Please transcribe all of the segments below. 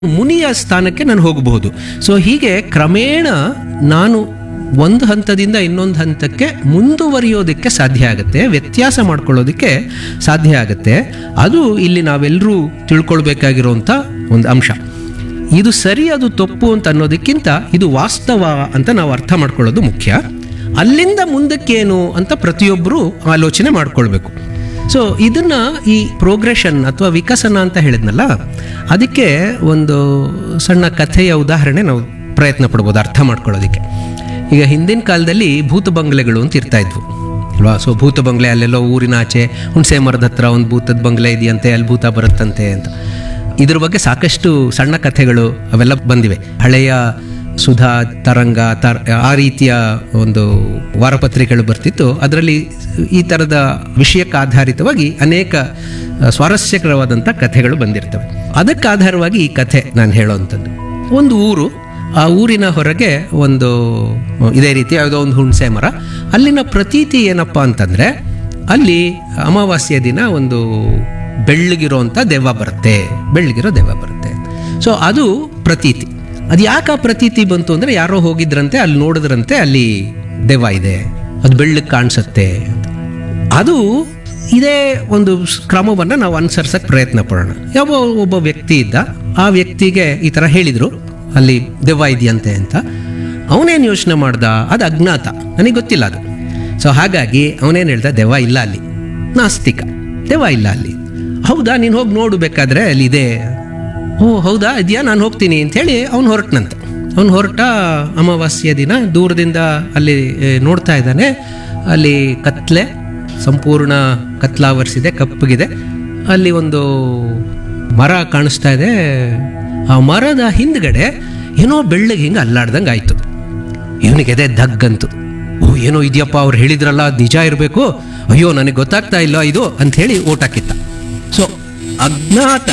ಮುನಿಯ ಸ್ಥಾನಕ್ಕೆ ನಾನು ಹೋಗಬಹುದು ಸೊ ಹೀಗೆ ಕ್ರಮೇಣ ನಾನು ಒಂದು ಹಂತದಿಂದ ಇನ್ನೊಂದು ಹಂತಕ್ಕೆ ಮುಂದುವರಿಯೋದಕ್ಕೆ ಸಾಧ್ಯ ಆಗುತ್ತೆ ವ್ಯತ್ಯಾಸ ಮಾಡ್ಕೊಳ್ಳೋದಕ್ಕೆ ಸಾಧ್ಯ ಆಗುತ್ತೆ ಅದು ಇಲ್ಲಿ ನಾವೆಲ್ಲರೂ ತಿಳ್ಕೊಳ್ಬೇಕಾಗಿರುವಂಥ ಒಂದು ಅಂಶ ಇದು ಸರಿ ಅದು ತಪ್ಪು ಅಂತ ಅನ್ನೋದಕ್ಕಿಂತ ಇದು ವಾಸ್ತವ ಅಂತ ನಾವು ಅರ್ಥ ಮಾಡ್ಕೊಳ್ಳೋದು ಮುಖ್ಯ ಅಲ್ಲಿಂದ ಮುಂದಕ್ಕೇನು ಅಂತ ಪ್ರತಿಯೊಬ್ಬರು ಆಲೋಚನೆ ಮಾಡ್ಕೊಳ್ಬೇಕು ಸೊ ಇದನ್ನ ಈ ಪ್ರೋಗ್ರೆಷನ್ ಅಥವಾ ವಿಕಸನ ಅಂತ ಹೇಳಿದ್ನಲ್ಲ ಅದಕ್ಕೆ ಒಂದು ಸಣ್ಣ ಕಥೆಯ ಉದಾಹರಣೆ ನಾವು ಪ್ರಯತ್ನ ಪಡ್ಬೋದು ಅರ್ಥ ಮಾಡ್ಕೊಳ್ಳೋದಕ್ಕೆ ಈಗ ಹಿಂದಿನ ಕಾಲದಲ್ಲಿ ಭೂತ ಬಂಗ್ಲೆಗಳು ಅಂತ ಇರ್ತಾ ಇದ್ವು ಅಲ್ವಾ ಸೊ ಭೂತ ಬಂಗ್ಲೆ ಅಲ್ಲೆಲ್ಲೋ ಊರಿನ ಆಚೆ ಹುಣಸೆ ಮರದ ಹತ್ರ ಒಂದು ಭೂತದ ಬಂಗ್ಲೆ ಇದೆಯಂತೆ ಅಲ್ಲಿ ಭೂತ ಬರುತ್ತಂತೆ ಅಂತ ಇದ್ರ ಬಗ್ಗೆ ಸಾಕಷ್ಟು ಸಣ್ಣ ಕಥೆಗಳು ಅವೆಲ್ಲ ಬಂದಿವೆ ಹಳೆಯ ಸುಧಾ ತರಂಗ ತರ್ ಆ ರೀತಿಯ ಒಂದು ವಾರಪತ್ರಿಕೆಗಳು ಬರ್ತಿತ್ತು ಅದರಲ್ಲಿ ಈ ಥರದ ವಿಷಯಕ್ಕೆ ಆಧಾರಿತವಾಗಿ ಅನೇಕ ಆ, ಸ್ವಾರಸ್ಯಕರವಾದಂಥ ಕಥೆಗಳು ಬಂದಿರ್ತವೆ ಅದಕ್ಕೆ ಆಧಾರವಾಗಿ ಈ ಕಥೆ ನಾನು ಹೇಳೋವಂಥದ್ದು ಒಂದು ಊರು ಆ ಊರಿನ ಹೊರಗೆ ಒಂದು ಇದೇ ರೀತಿ ಯಾವುದೋ ಒಂದು ಹುಣಸೆ ಮರ ಅಲ್ಲಿನ ಪ್ರತೀತಿ ಏನಪ್ಪ ಅಂತಂದರೆ ಅಲ್ಲಿ ಅಮಾವಾಸ್ಯ ದಿನ ಒಂದು ಬೆಳ್ಳಗಿರೋಂಥ ದೆವ್ವ ಬರುತ್ತೆ ಬೆಳ್ಳಗಿರೋ ದೆವ್ವ ಬರುತ್ತೆ ಸೊ ಅದು ಪ್ರತೀತಿ ಅದು ಯಾಕೆ ಆ ಪ್ರತೀತಿ ಬಂತು ಅಂದರೆ ಯಾರೋ ಹೋಗಿದ್ರಂತೆ ಅಲ್ಲಿ ನೋಡಿದ್ರಂತೆ ಅಲ್ಲಿ ದೆವ್ವ ಇದೆ ಅದು ಬೆಳ್ಳಗೆ ಕಾಣಿಸುತ್ತೆ ಅಂತ ಅದು ಇದೇ ಒಂದು ಕ್ರಮವನ್ನು ನಾವು ಅನುಸರಿಸಕ್ಕೆ ಪ್ರಯತ್ನ ಪಡೋಣ ಯಾವ ಒಬ್ಬ ವ್ಯಕ್ತಿ ಇದ್ದ ಆ ವ್ಯಕ್ತಿಗೆ ಈ ಥರ ಹೇಳಿದರು ಅಲ್ಲಿ ದೆವ್ವ ಇದೆಯಂತೆ ಅಂತ ಅವನೇನು ಯೋಚನೆ ಮಾಡ್ದ ಅದು ಅಜ್ಞಾತ ನನಗೆ ಗೊತ್ತಿಲ್ಲ ಅದು ಸೊ ಹಾಗಾಗಿ ಅವನೇನು ಹೇಳ್ದ ದೆವ್ವ ಇಲ್ಲ ಅಲ್ಲಿ ನಾಸ್ತಿಕ ದೆವ್ವ ಇಲ್ಲ ಅಲ್ಲಿ ಹೌದಾ ನೀನು ಹೋಗಿ ನೋಡು ಬೇಕಾದ್ರೆ ಅಲ್ಲಿ ಇದೆ ಓ ಹೌದಾ ಇದೆಯಾ ನಾನು ಹೋಗ್ತೀನಿ ಅಂಥೇಳಿ ಅವ್ನು ಹೊರಟ್ನಂತೆ ಅವ್ನು ಹೊರಟ ಅಮಾವಾಸ್ಯ ದಿನ ದೂರದಿಂದ ಅಲ್ಲಿ ಏ, ನೋಡ್ತಾ ಇದ್ದಾನೆ ಅಲ್ಲಿ ಕತ್ಲೆ ಸಂಪೂರ್ಣ ಕತ್ಲಾವರಿಸಿದೆ ಕಪ್ಪಗಿದೆ ಅಲ್ಲಿ ಒಂದು ಮರ ಕಾಣಿಸ್ತಾ ಇದೆ ಆ ಮರದ ಹಿಂದ್ಗಡೆ ಏನೋ ಬೆಳ್ಳಗೆ ಹಿಂಗೆ ಅಲ್ಲಾಡ್ದಂಗೆ ಆಯಿತು ಇವನಿಗೆ ಎದೆ ದಗ್ಗಂತು ಓ ಏನೋ ಇದೆಯಪ್ಪ ಅವ್ರು ಹೇಳಿದ್ರಲ್ಲ ಅದ್ ನಿಜ ಇರಬೇಕು ಅಯ್ಯೋ ನನಗೆ ಗೊತ್ತಾಗ್ತಾ ಇಲ್ಲ ಇದು ಅಂತ ಹೇಳಿ ಓಟ್ ಹಾಕಿತ್ತ ಸೊ ಅಜ್ಞಾತ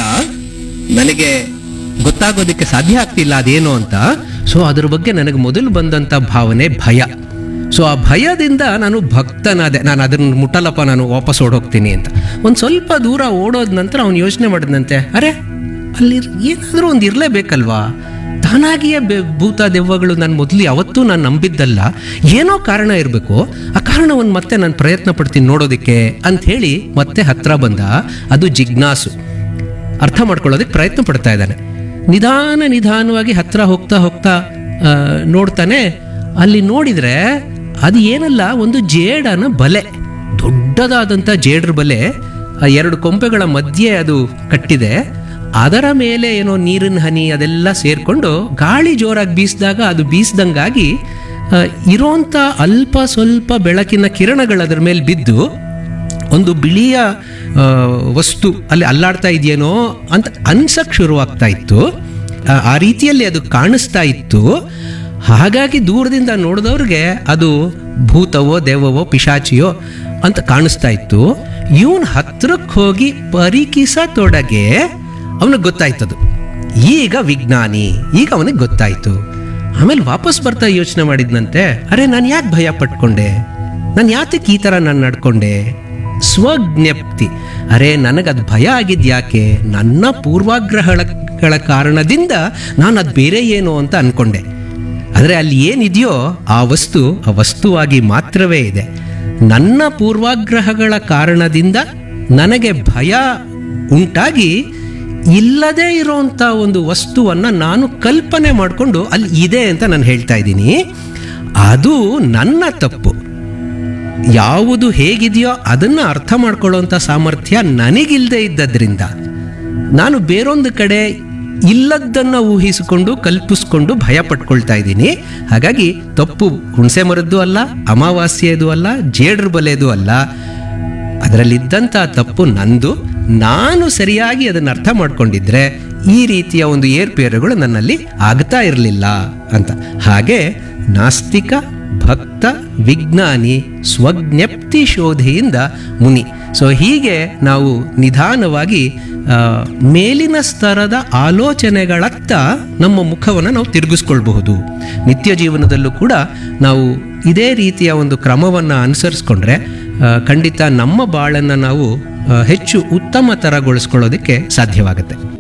ನನಗೆ ಗೊತ್ತಾಗೋದಕ್ಕೆ ಸಾಧ್ಯ ಆಗ್ತಿಲ್ಲ ಅದೇನು ಅಂತ ಸೊ ಅದ್ರ ಬಗ್ಗೆ ನನಗೆ ಮೊದಲು ಬಂದಂಥ ಭಾವನೆ ಭಯ ಸೊ ಆ ಭಯದಿಂದ ನಾನು ಭಕ್ತನಾದೆ ನಾನು ಅದನ್ನು ಮುಟ್ಟಲ್ಲಪ್ಪ ನಾನು ವಾಪಸ್ ಓಡೋಗ್ತೀನಿ ಅಂತ ಒಂದು ಸ್ವಲ್ಪ ದೂರ ಓಡೋದ ನಂತರ ಅವನು ಯೋಚನೆ ಮಾಡಿದಂತೆ ಅರೆ ಅಲ್ಲಿ ಏನಾದರೂ ಒಂದು ಇರಲೇಬೇಕಲ್ವಾ ತಾನಾಗಿಯೇ ಬೆ ಭೂತ ದೆವ್ವಗಳು ನಾನು ಮೊದಲು ಯಾವತ್ತೂ ನಾನು ನಂಬಿದ್ದಲ್ಲ ಏನೋ ಕಾರಣ ಇರಬೇಕು ಆ ಕಾರಣವನ್ನು ಮತ್ತೆ ನಾನು ಪ್ರಯತ್ನ ಪಡ್ತೀನಿ ನೋಡೋದಕ್ಕೆ ಅಂಥೇಳಿ ಮತ್ತೆ ಹತ್ರ ಬಂದ ಅದು ಜಿಜ್ಞಾಸು ಅರ್ಥ ಮಾಡ್ಕೊಳ್ಳೋದಕ್ಕೆ ಪ್ರಯತ್ನ ಪಡ್ತಾ ಇದ್ದಾನೆ ನಿಧಾನ ನಿಧಾನವಾಗಿ ಹತ್ರ ಹೋಗ್ತಾ ಹೋಗ್ತಾ ಆ, ನೋಡ್ತಾನೆ ಅಲ್ಲಿ ನೋಡಿದರೆ ಅದು ಏನಲ್ಲ ಒಂದು ಜೇಡನ ಬಲೆ ದೊಡ್ಡದಾದಂಥ ಜೇಡ್ರ ಬಲೆ ಆ ಎರಡು ಕೊಂಪೆಗಳ ಮಧ್ಯೆ ಅದು ಕಟ್ಟಿದೆ ಅದರ ಮೇಲೆ ಏನೋ ನೀರಿನ ಹನಿ ಅದೆಲ್ಲ ಸೇರಿಕೊಂಡು ಗಾಳಿ ಜೋರಾಗಿ ಬೀಸಿದಾಗ ಅದು ಬೀಸ್ದಂಗಾಗಿ ಆ, ಇರೋಂಥ ಅಲ್ಪ ಸ್ವಲ್ಪ ಬೆಳಕಿನ ಕಿರಣಗಳು ಅದರ ಮೇಲೆ ಬಿದ್ದು ಒಂದು ಬಿಳಿಯ ಆ, ವಸ್ತು ಅಲ್ಲಿ ಅಲ್ಲಾಡ್ತಾ ಇದೆಯೇನೋ ಅಂತ ಅನ್ಸಕ್ ಶುರುವಾಗ್ತಾ ಇತ್ತು ಆ, ಆ ರೀತಿಯಲ್ಲಿ ಅದು ಕಾಣಿಸ್ತಾ ಇತ್ತು ಹಾಗಾಗಿ ದೂರದಿಂದ ನೋಡಿದವ್ರಿಗೆ ಅದು ಭೂತವೋ ದೆವ್ವವೋ ಪಿಶಾಚಿಯೋ ಅಂತ ಕಾಣಿಸ್ತಾ ಇತ್ತು ಇವನ್ ಹತ್ರಕ್ಕೆ ಹೋಗಿ ಪರಿಕಿಸತೊಡಗೆ ಅವನಿಗೆ ಗೊತ್ತಾಯ್ತದು ಈಗ ವಿಜ್ಞಾನಿ ಈಗ ಅವನಿಗೆ ಗೊತ್ತಾಯ್ತು ಆಮೇಲೆ ವಾಪಸ್ ಬರ್ತಾ ಯೋಚನೆ ಮಾಡಿದ್ನಂತೆ ಅರೆ ನಾನು ಯಾಕೆ ಭಯ ಪಟ್ಕೊಂಡೆ ನಾನು ಯಾತಕ್ಕೆ ಈ ಥರ ನಾನು ನಡ್ಕೊಂಡೆ ಸ್ವಜ್ಞಪ್ತಿ ಅರೆ ನನಗದು ಭಯ ಆಗಿದ್ ಯಾಕೆ ನನ್ನ ಪೂರ್ವಾಗ್ರಹಗಳ ಕಾರಣದಿಂದ ನಾನು ಅದು ಬೇರೆ ಏನು ಅಂತ ಅನ್ಕೊಂಡೆ ಆದರೆ ಅಲ್ಲಿ ಏನಿದೆಯೋ ಆ ವಸ್ತು ಆ ವಸ್ತುವಾಗಿ ಮಾತ್ರವೇ ಇದೆ ನನ್ನ ಪೂರ್ವಾಗ್ರಹಗಳ ಕಾರಣದಿಂದ ನನಗೆ ಭಯ ಉಂಟಾಗಿ ಇಲ್ಲದೇ ಇರೋಂಥ ಒಂದು ವಸ್ತುವನ್ನು ನಾನು ಕಲ್ಪನೆ ಮಾಡಿಕೊಂಡು ಅಲ್ಲಿ ಇದೆ ಅಂತ ನಾನು ಹೇಳ್ತಾ ಇದ್ದೀನಿ ಅದು ನನ್ನ ತಪ್ಪು ಯಾವುದು ಹೇಗಿದೆಯೋ ಅದನ್ನು ಅರ್ಥ ಮಾಡ್ಕೊಳ್ಳೋಂಥ ಸಾಮರ್ಥ್ಯ ನನಗಿಲ್ಲದೆ ಇದ್ದದ್ರಿಂದ ನಾನು ಬೇರೊಂದು ಕಡೆ ಇಲ್ಲದ್ದನ್ನು ಊಹಿಸಿಕೊಂಡು ಕಲ್ಪಿಸ್ಕೊಂಡು ಭಯ ಪಟ್ಕೊಳ್ತಾ ಇದ್ದೀನಿ ಹಾಗಾಗಿ ತಪ್ಪು ಹುಣಸೆ ಮರದ್ದು ಅಲ್ಲ ಅಮಾವಾಸ್ಯೆದು ಅಲ್ಲ ಜೇಡ್ರ ಬಲೆದು ಅಲ್ಲ ಅದರಲ್ಲಿದ್ದಂಥ ತಪ್ಪು ನಂದು ನಾನು ಸರಿಯಾಗಿ ಅದನ್ನು ಅರ್ಥ ಮಾಡ್ಕೊಂಡಿದ್ರೆ ಈ ರೀತಿಯ ಒಂದು ಏರ್ಪೇರುಗಳು ನನ್ನಲ್ಲಿ ಆಗ್ತಾ ಇರಲಿಲ್ಲ ಅಂತ ಹಾಗೆ ನಾಸ್ತಿಕ ಭಕ್ತ ವಿಜ್ಞಾನಿ ಸ್ವಜ್ಞಪ್ತಿ ಶೋಧೆಯಿಂದ ಮುನಿ ಸೊ ಹೀಗೆ ನಾವು ನಿಧಾನವಾಗಿ ಆ, ಮೇಲಿನ ಸ್ತರದ ಆಲೋಚನೆಗಳತ್ತ ನಮ್ಮ ಮುಖವನ್ನು ನಾವು ತಿರುಗಿಸ್ಕೊಳ್ಬಹುದು ನಿತ್ಯ ಜೀವನದಲ್ಲೂ ಕೂಡ ನಾವು ಇದೇ ರೀತಿಯ ಒಂದು ಕ್ರಮವನ್ನು ಅನುಸರಿಸ್ಕೊಂಡ್ರೆ ಆ, ಖಂಡಿತ ನಮ್ಮ ಬಾಳನ್ನು ನಾವು ಆ, ಹೆಚ್ಚು ಉತ್ತಮ ಥರಗೊಳಿಸ್ಕೊಳ್ಳೋದಕ್ಕೆ ಸಾಧ್ಯವಾಗುತ್ತೆ